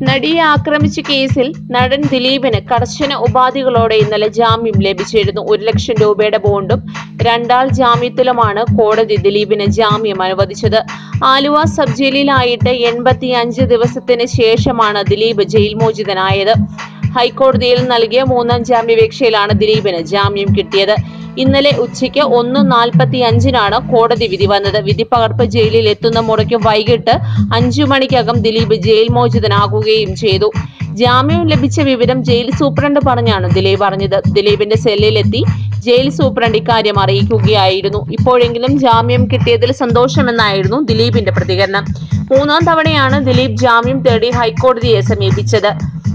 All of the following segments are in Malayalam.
നടിയെ ആക്രമിച്ച കേസിൽ നടൻ ദിലീപിന് കർശന ഉപാധികളോടെ ഇന്നലെ ജാമ്യം ലഭിച്ചിരുന്നു ഒരു ലക്ഷം രൂപയുടെ ബോണ്ടും രണ്ടാൾ ജാമ്യത്തിലുമാണ് കോടതി ദിലീപിന് ജാമ്യം അനുവദിച്ചത് ആലുവ സബ് ജയിലിലായിട്ട് എൺപത്തി അഞ്ച് ദിവസത്തിന് ശേഷമാണ് ദിലീപ് ജയിൽ മോചിതനായത് ഹൈക്കോടതിയിൽ നൽകിയ മൂന്നാം ജാമ്യാപേക്ഷയിലാണ് ദിലീപിന് ജാമ്യം കിട്ടിയത് ഇന്നലെ ഉച്ചയ്ക്ക് ഒന്ന് നാൽപ്പത്തി അഞ്ചിനാണ് കോടതി വിധി വന്നത് വിധി പകർപ്പ് ജയിലിൽ എത്തുന്ന മുറയ്ക്ക് വൈകിട്ട് അഞ്ചു മണിക്കകം ദിലീപ് ജയിൽ മോചിതനാകുകയും ചെയ്തു ജാമ്യം ലഭിച്ച വിവരം ജയിൽ സൂപ്രണ്ട് പറഞ്ഞാണ് ദിലീപ് അറിഞ്ഞത് ദിലീപിന്റെ സെല്ലിലെത്തി ജയിൽ സൂപ്രണ്ട് ഇക്കാര്യം അറിയിക്കുകയായിരുന്നു ഇപ്പോഴെങ്കിലും ജാമ്യം കിട്ടിയതിൽ സന്തോഷമെന്നായിരുന്നു ദിലീപിന്റെ പ്രതികരണം മൂന്നാം തവണയാണ് ദിലീപ് ജാമ്യം തേടി ഹൈക്കോടതിയെ സമീപിച്ചത്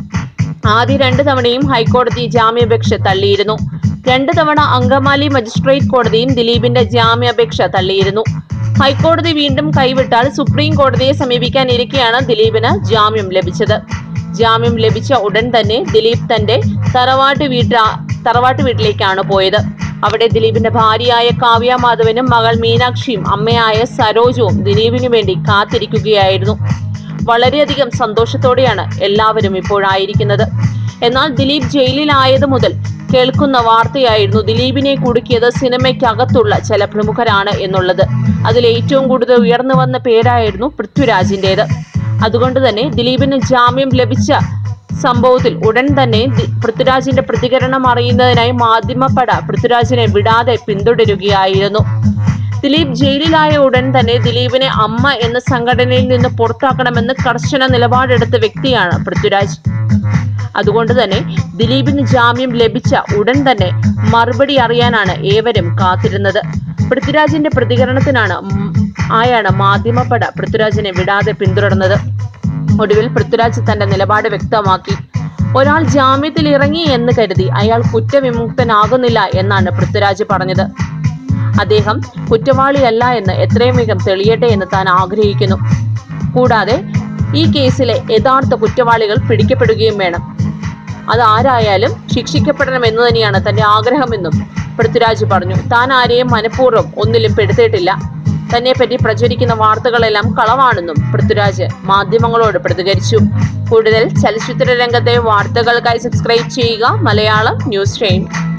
ആദ്യ രണ്ട് തവണയും ഹൈക്കോടതി ജാമ്യാപേക്ഷ തള്ളിയിരുന്നു രണ്ട് തവണ അങ്കമാലി മജിസ്ട്രേറ്റ് കോടതിയും ദിലീപിന്റെ ജാമ്യാപേക്ഷ തള്ളിയിരുന്നു ഹൈക്കോടതി വീണ്ടും കൈവിട്ടാൽ സുപ്രീം കോടതിയെ സമീപിക്കാനിരിക്കെയാണ് ദിലീപിന് ജാമ്യം ലഭിച്ചത് ജാമ്യം ലഭിച്ച ഉടൻ തന്നെ ദിലീപ് തന്റെ തറവാട്ട് വീട്ട തറവാട്ട് വീട്ടിലേക്കാണ് പോയത് അവിടെ ദിലീപിന്റെ ഭാര്യയായ കാവ്യ മാധവനും മകൾ മീനാക്ഷിയും അമ്മയായ സരോജവും ദിലീപിനു വേണ്ടി കാത്തിരിക്കുകയായിരുന്നു വളരെയധികം സന്തോഷത്തോടെയാണ് എല്ലാവരും ഇപ്പോഴായിരിക്കുന്നത് എന്നാൽ ദിലീപ് ജയിലിലായത് മുതൽ കേൾക്കുന്ന വാർത്തയായിരുന്നു ദിലീപിനെ കുടുക്കിയത് സിനിമയ്ക്കകത്തുള്ള ചില പ്രമുഖരാണ് എന്നുള്ളത് അതിൽ ഏറ്റവും കൂടുതൽ ഉയർന്നു വന്ന പേരായിരുന്നു പൃഥ്വിരാജിൻ്റെത് അതുകൊണ്ട് തന്നെ ദിലീപിന് ജാമ്യം ലഭിച്ച സംഭവത്തിൽ ഉടൻ തന്നെ ദി- പൃഥ്വിരാജിന്റെ പ്രതികരണം അറിയുന്നതിനായി മാധ്യമപ്പട പൃഥ്വിരാജിനെ വിടാതെ പിന്തുടരുകയായിരുന്നു ദിലീപ് ജയിലിലായ ഉടൻ തന്നെ ദിലീപിനെ അമ്മ എന്ന സംഘടനയിൽ നിന്ന് പുറത്താക്കണമെന്ന് കർശന നിലപാടെടുത്ത വ്യക്തിയാണ് പൃഥ്വിരാജ് അതുകൊണ്ട് തന്നെ ദിലീപിന് ജാമ്യം ലഭിച്ച ഉടൻ തന്നെ മറുപടി അറിയാനാണ് ഏവരും കാത്തിരുന്നത് പൃഥ്വിരാജിന്റെ പ്രതികരണത്തിനാണ് ഉം ആയാണ് മാധ്യമപ്പട പൃഥ്വിരാജിനെ വിടാതെ പിന്തുടർന്നത് ഒടുവിൽ പൃഥ്വിരാജ് തന്റെ നിലപാട് വ്യക്തമാക്കി ഒരാൾ ജാമ്യത്തിൽ ഇറങ്ങി എന്ന് കരുതി അയാൾ കുറ്റവിമുക്തനാകുന്നില്ല എന്നാണ് പൃഥ്വിരാജ് പറഞ്ഞത് അദ്ദേഹം കുറ്റവാളിയല്ല എന്ന് എത്രയും വേഗം തെളിയട്ടെ എന്ന് താൻ ആഗ്രഹിക്കുന്നു കൂടാതെ ഈ കേസിലെ യഥാർത്ഥ കുറ്റവാളികൾ പിടിക്കപ്പെടുകയും വേണം അത് ആരായാലും ശിക്ഷിക്കപ്പെടണം എന്ന് തന്നെയാണ് തന്റെ ആഗ്രഹമെന്നും പൃഥ്വിരാജ് പറഞ്ഞു താൻ ആരെയും മനഃപൂർവ്വം ഒന്നിലും പെടുത്തിയിട്ടില്ല തന്നെ പറ്റി പ്രചരിക്കുന്ന വാർത്തകളെല്ലാം കളവാണെന്നും പൃഥ്വിരാജ് മാധ്യമങ്ങളോട് പ്രതികരിച്ചു കൂടുതൽ ചലച്ചിത്ര രംഗത്തെ വാർത്തകൾക്കായി സബ്സ്ക്രൈബ് ചെയ്യുക മലയാളം ന്യൂസ് ട്രെയിൻ